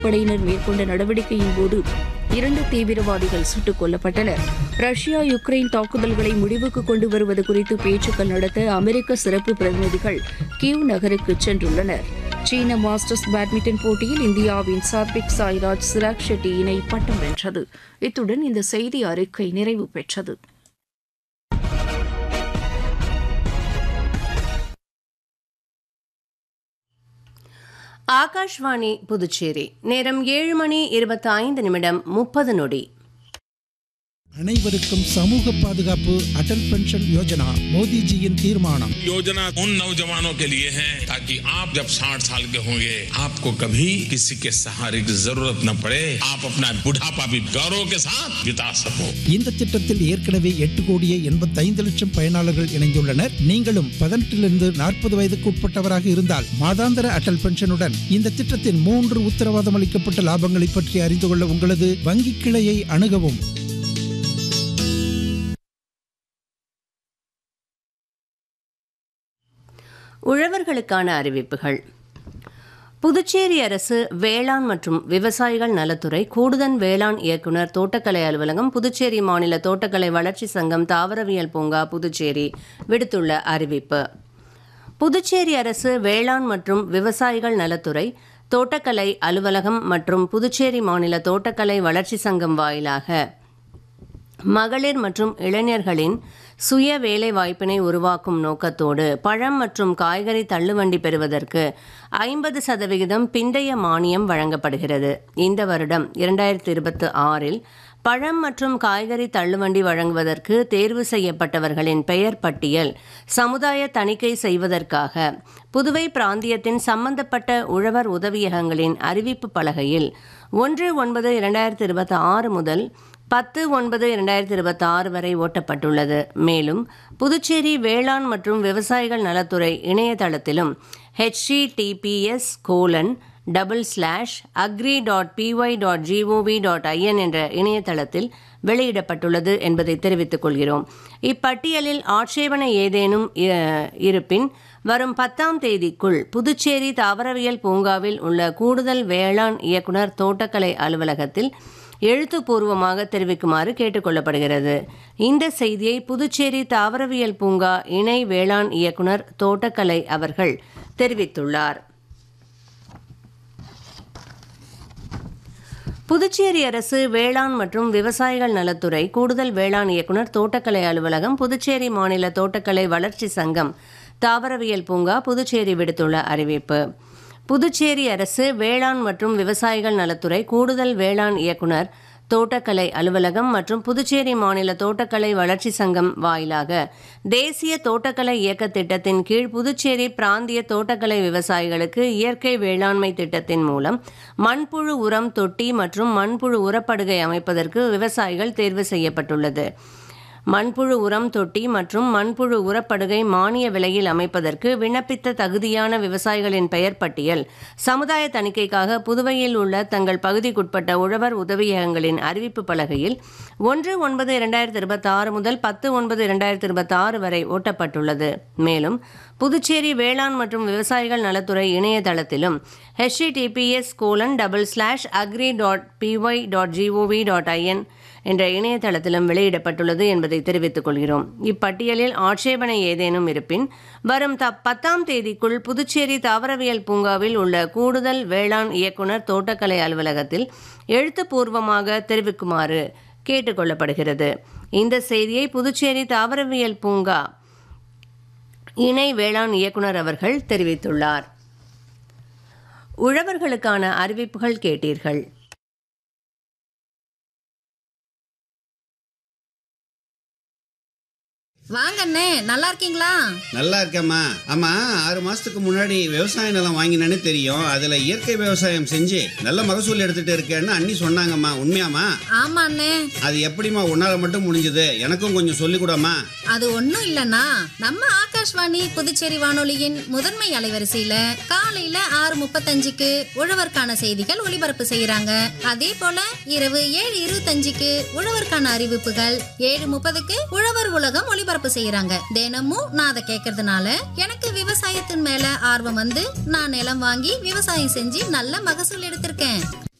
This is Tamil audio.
படையினர் மேற்கொண்ட நடவடிக்கையின் போது இரண்டு தீவிரவாதிகள் சுட்டுக் கொல்லப்பட்டனர் ரஷ்யா யுக்ரைன் தாக்குதல்களை முடிவுக்கு கொண்டு வருவது குறித்து பேச்சுக்கள் நடத்த அமெரிக்க சிறப்பு பிரதிநிதிகள் கியூ நகருக்கு சென்றுள்ளனர் சீன மாஸ்டர்ஸ் பேட்மிண்டன் போட்டியில் இந்தியாவின் சாத்விக் சாய்ராஜ் சிராக் ஷெட்டி இணை பட்டம் வென்றது இத்துடன் இந்த செய்தி அறிக்கை நிறைவு பெற்றது ஆகாஷ்வாணி புதுச்சேரி நேரம் ஏழு மணி இருபத்தி ஐந்து நிமிடம் முப்பது நொடி அனைவருக்கும் சமூக பாதுகாப்பு அடல் பென்ஷன் யோஜனா மோடிஜியின் தீர்மானம் योजना उन नौजवानों के लिए है ताकि आप जब 60 साल के होंगे आपको कभी किसी के सहारे की जरूरत न पड़े आप अपना बुढ़ापा भी गौरव के साथ बिता सको இந்த திட்டத்தில் ஏற்கனவே எட்டு கோடியே எண்பத்தைந்து லட்சம் பயனாளர்கள் இணைந்துள்ளனர் நீங்களும் பதினெட்டிலிருந்து நாற்பது வயதுக்கு உட்பட்டவராக இருந்தால் மாதாந்திர அடல் பென்ஷனுடன் இந்த திட்டத்தின் மூன்று உத்தரவாதம் அளிக்கப்பட்ட லாபங்களை பற்றி அறிந்து கொள்ள உங்களது வங்கி கிளையை அணுகவும் உழவர்களுக்கான அறிவிப்புகள் புதுச்சேரி அரசு வேளாண் மற்றும் விவசாயிகள் நலத்துறை கூடுதல் வேளாண் இயக்குனர் தோட்டக்கலை அலுவலகம் புதுச்சேரி மாநில தோட்டக்கலை வளர்ச்சி சங்கம் தாவரவியல் பூங்கா புதுச்சேரி விடுத்துள்ள அறிவிப்பு புதுச்சேரி அரசு வேளாண் மற்றும் விவசாயிகள் நலத்துறை தோட்டக்கலை அலுவலகம் மற்றும் புதுச்சேரி மாநில தோட்டக்கலை வளர்ச்சி சங்கம் வாயிலாக மகளிர் மற்றும் இளைஞர்களின் சுய வேலை வாய்ப்பினை உருவாக்கும் நோக்கத்தோடு பழம் மற்றும் காய்கறி தள்ளுவண்டி பெறுவதற்கு ஐம்பது சதவிகிதம் பிந்தைய மானியம் வழங்கப்படுகிறது இந்த வருடம் இரண்டாயிரத்தி இருபத்தி ஆறில் பழம் மற்றும் காய்கறி தள்ளுவண்டி வழங்குவதற்கு தேர்வு செய்யப்பட்டவர்களின் பெயர் பட்டியல் சமுதாய தணிக்கை செய்வதற்காக புதுவை பிராந்தியத்தின் சம்பந்தப்பட்ட உழவர் உதவியகங்களின் அறிவிப்பு பலகையில் ஒன்று ஒன்பது இரண்டாயிரத்தி இருபத்தி ஆறு முதல் பத்து ஒன்பது இரண்டாயிரத்தி இருபத்தி ஆறு வரை ஓட்டப்பட்டுள்ளது மேலும் புதுச்சேரி வேளாண் மற்றும் விவசாயிகள் நலத்துறை இணையதளத்திலும் HTTPS colon double slash agri dot PY dot GOV dot IN என்ற இணையதளத்தில் வெளியிடப்பட்டுள்ளது என்பதை தெரிவித்துக் கொள்கிறோம் இப்பட்டியலில் ஆட்சேபனை ஏதேனும் இ- இருப்பின் வரும் பத்தாம் தேதிக்குள் புதுச்சேரி தாவரவியல் பூங்காவில் உள்ள கூடுதல் வேளாண் இயக்குனர் தோட்டக்கலை அலுவலகத்தில் எழுத்துப்பூர்வமாக தெரிவிக்குமாறு கேட்டுக்கொள்ளப்படுகிறது இந்த செய்தியை புதுச்சேரி தாவரவியல் பூங்கா இணை வேளாண் இயக்குனர் தோட்டக்கலை அவர்கள் தெரிவித்துள்ளார் புதுச்சேரி அரசு வேளாண் மற்றும் விவசாயிகள் நலத்துறை கூடுதல் வேளாண் இயக்குனர் தோட்டக்கலை அலுவலகம் புதுச்சேரி மாநில தோட்டக்கலை வளர்ச்சி சங்கம் தாவரவியல் பூங்கா புதுச்சேரி விடுத்துள்ள அறிவிப்பு புதுச்சேரி அரசு வேளாண் மற்றும் விவசாயிகள் நலத்துறை கூடுதல் வேளாண் இயக்குனர் தோட்டக்கலை அலுவலகம் மற்றும் புதுச்சேரி மாநில தோட்டக்கலை வளர்ச்சி சங்கம் வாயிலாக தேசிய தோட்டக்கலை இயக்க திட்டத்தின் கீழ் புதுச்சேரி பிராந்திய தோட்டக்கலை விவசாயிகளுக்கு இயற்கை வேளாண்மை திட்டத்தின் மூலம் மண்புழு உரம் தொட்டி மற்றும் மண்புழு உரப்படுகை அமைப்பதற்கு விவசாயிகள் தேர்வு செய்யப்பட்டுள்ளது மண்புழு உரம் தொட்டி மற்றும் மண்புழு உரப்படுகை மானிய விலையில் அமைப்பதற்கு விண்ணப்பித்த தகுதியான விவசாயிகளின் பெயர் பட்டியல் சமுதாய தணிக்கைக்காக புதுவையில் உள்ள தங்கள் பகுதிக்குட்பட்ட உழவர் உதவியகங்களின் அறிவிப்பு பலகையில் ஒன்று ஒன்பது இரண்டாயிரத்தி இருபத்தி ஆறு முதல் பத்து ஒன்பது இரண்டாயிரத்தி இருபத்தி ஆறு வரை ஓட்டப்பட்டுள்ளது மேலும் புதுச்சேரி வேளாண் மற்றும் விவசாயிகள் நலத்துறை இணையதளத்திலும் HTTPS colon double slash agri dot PY dot GOV dot IN என்ற இணையதளத்திலும் வெளியிடப்பட்டுள்ளது என்பதை தெரிவித்துக் கொள்கிறோம் இப்பட்டியலில் ஆட்சேபனை ஏதேனும் இருப்பின் வரும் த பத்தாம் தேதிக்குள் புதுச்சேரி தாவரவியல் பூங்காவில் உள்ள கூடுதல் வேளாண் இயக்குனர் தோட்டக்கலை அலுவலகத்தில் எழுத்துப்பூர்வமாக தெரிவிக்குமாறு கேட்டுக்கொள்ளப்படுகிறது இந்த செய்தியை புதுச்சேரி தாவரவியல் பூங்கா இணை வேளாண் இயக்குனர் அவர்கள் தெரிவித்துள்ளார் உழவர்களுக்கான அறிவிப்புகள் கேட்டீர்கள் வாங்க அண்ணே நல்லா இருக்கீங்களா நல்லா இருக்கேம்மா ஆமா ஆறு மாசத்துக்கு முன்னாடி விவசாய நிலம் வாங்கினேன்னு தெரியும் அதுல இயற்கை விவசாயம் செஞ்சு நல்ல மகசூல் எடுத்துட்டு இருக்கேன்னு அண்ணி சொன்னாங்கம்மா உண்மையாம்மா ஆமா அண்ணே அது எப்படிம்மா உன்னால மட்டும் முடிஞ்சது எனக்கும் கொஞ்சம் சொல்லிக் கூடம்மா அது ஒண்ணும் இல்லனா நம்ம ஆகாஷ்வாணி புதுச்சேரி வானொலியின் முதன்மை அலைவரிசையில காலையில ஆறு முப்பத்தஞ்சுக்கு உழவர்க்கான செய்திகள் ஒளிபரப்பு செய்யறாங்க அதே போல இரவு ஏழு இருபத்தஞ்சுக்கு உழவர்க்கான அறிவிப்புகள் ஏழு முப்பதுக்கு உழவர் உலகம் ஒளிபரப்பு ஒளிபரப்பு செய்யறாங்க தினமும் நான் அதை கேட்கறதுனால எனக்கு விவசாயத்தின் மேல ஆர்வம் வந்து நான் நிலம் வாங்கி விவசாயம் செஞ்சு நல்ல மகசூல் எடுத்திருக்கேன்